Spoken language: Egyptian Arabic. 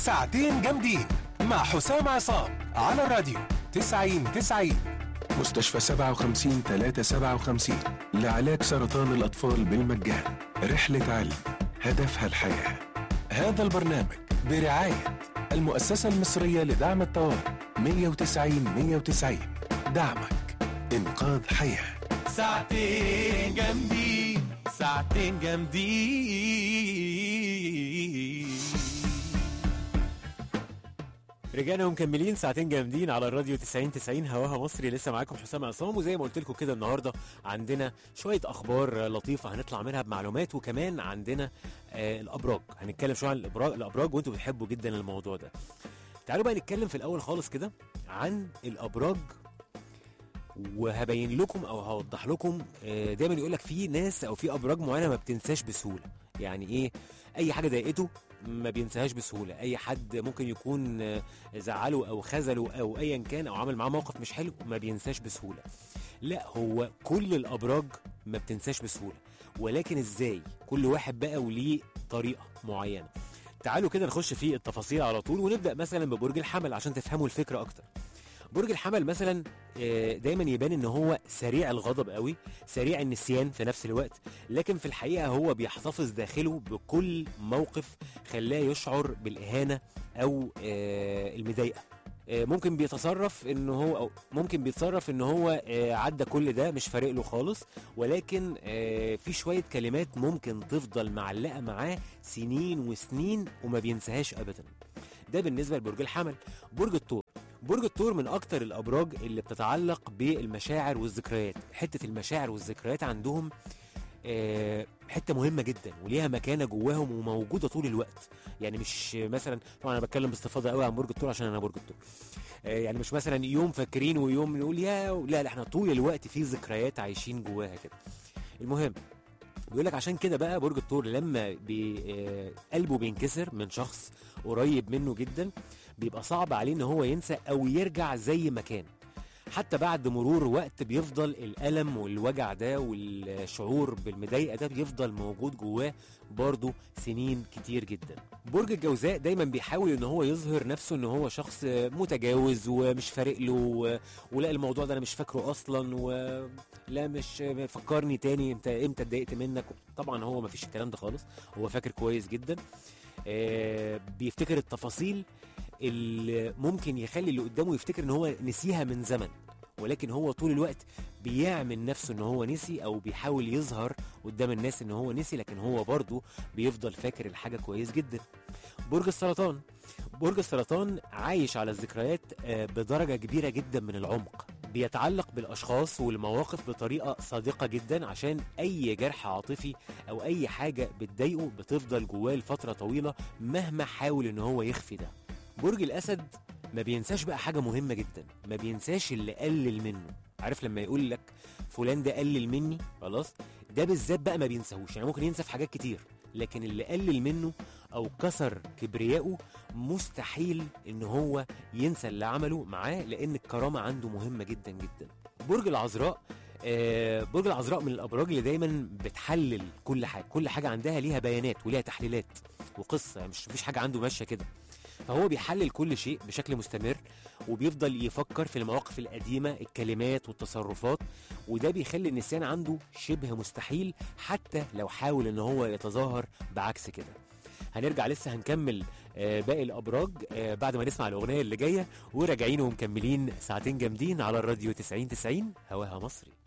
ساعتين جامدين مع حسام عصام على الراديو 90 90 مستشفى 57 357 لعلاج سرطان الأطفال بالمجان رحلة علم هدفها الحياة هذا البرنامج برعاية المؤسسة المصرية لدعم الطوارئ 190 190 دعمك إنقاذ حياة ساعتين جامدين ساعتين جامدين رجعنا ومكملين ساعتين جامدين على الراديو 90 90 هواها مصري لسه معاكم حسام عصام وزي ما قلت لكم كده النهارده عندنا شويه اخبار لطيفه هنطلع منها بمعلومات وكمان عندنا آه الابراج هنتكلم شويه عن الابراج الابراج وانتوا بتحبوا جدا الموضوع ده تعالوا بقى نتكلم في الاول خالص كده عن الابراج وهبين لكم او هوضح لكم آه، دايما يقول لك في ناس او في ابراج معينه ما بتنساش بسهوله يعني ايه اي حاجه ضايقته ما بينساهاش بسهوله اي حد ممكن يكون آه، زعله او خذله او ايا كان او عمل معاه موقف مش حلو ما بينساش بسهوله لا هو كل الابراج ما بتنساش بسهوله ولكن ازاي كل واحد بقى وليه طريقه معينه تعالوا كده نخش في التفاصيل على طول ونبدا مثلا ببرج الحمل عشان تفهموا الفكره اكتر برج الحمل مثلا آه، دايما يبان ان هو سريع الغضب قوي سريع النسيان في نفس الوقت لكن في الحقيقه هو بيحتفظ داخله بكل موقف خلاه يشعر بالاهانه او آه، المضايقه آه، ممكن بيتصرف ان هو او ممكن بيتصرف ان هو آه، عدى كل ده مش فارق له خالص ولكن آه، في شويه كلمات ممكن تفضل معلقه معاه سنين وسنين وما بينساهاش ابدا ده بالنسبه لبرج الحمل برج الثور برج الثور من اكتر الابراج اللي بتتعلق بالمشاعر والذكريات حته المشاعر والذكريات عندهم آه، حته مهمه جدا وليها مكانه جواهم وموجوده طول الوقت يعني مش مثلا طبعا انا بتكلم باستفاضه قوي عن برج الثور عشان انا برج الثور آه، يعني مش مثلا يوم فاكرين ويوم نقول يا لا لا احنا طول الوقت في ذكريات عايشين جواها كده المهم بيقول لك عشان كده بقى برج الثور لما بي آه، قلبه بينكسر من شخص قريب منه جدا بيبقى صعب عليه ان هو ينسى او يرجع زي ما كان حتى بعد مرور وقت بيفضل الألم والوجع ده والشعور بالمضايقة ده بيفضل موجود جواه برضه سنين كتير جدا برج الجوزاء دايما بيحاول ان هو يظهر نفسه ان هو شخص متجاوز ومش فارق له و- ولا الموضوع ده انا مش فاكره اصلا ولا مش فكرني تاني انت امتى اتضايقت منك طبعا هو ما فيش الكلام ده خالص هو فاكر كويس جدا آه، بيفتكر التفاصيل اللي ممكن يخلي اللي قدامه يفتكر ان هو نسيها من زمن ولكن هو طول الوقت بيعمل نفسه ان هو نسي او بيحاول يظهر قدام الناس ان هو نسي لكن هو برضه بيفضل فاكر الحاجه كويس جدا برج السرطان برج السرطان عايش على الذكريات آه، بدرجه كبيره جدا من العمق بيتعلق بالاشخاص والمواقف بطريقه صادقه جدا عشان اي جرح عاطفي او اي حاجه بتضايقه بتفضل جواه لفتره طويله مهما حاول ان هو يخفي ده برج الاسد ما بينساش بقى حاجه مهمه جدا ما بينساش اللي قلل منه عارف لما يقول لك فلان ده قلل مني خلاص ده بالذات بقى ما بينساهوش يعني ممكن ينسى في حاجات كتير لكن اللي قلل منه او كسر كبريائه مستحيل ان هو ينسى اللي عمله معاه لان الكرامه عنده مهمه جدا جدا برج العذراء آه، برج العذراء من الابراج اللي دايما بتحلل كل حاجه كل حاجه عندها ليها بيانات وليها تحليلات وقصه يعني مش مفيش حاجه عنده ماشيه كده فهو بيحلل كل شيء بشكل مستمر وبيفضل يفكر في المواقف القديمة الكلمات والتصرفات وده بيخلي النسيان عنده شبه مستحيل حتى لو حاول ان هو يتظاهر بعكس كده هنرجع لسه هنكمل آه، باقي الابراج آه، بعد ما نسمع الاغنيه اللي جايه وراجعين ومكملين ساعتين جامدين على الراديو 90 90 هواها مصري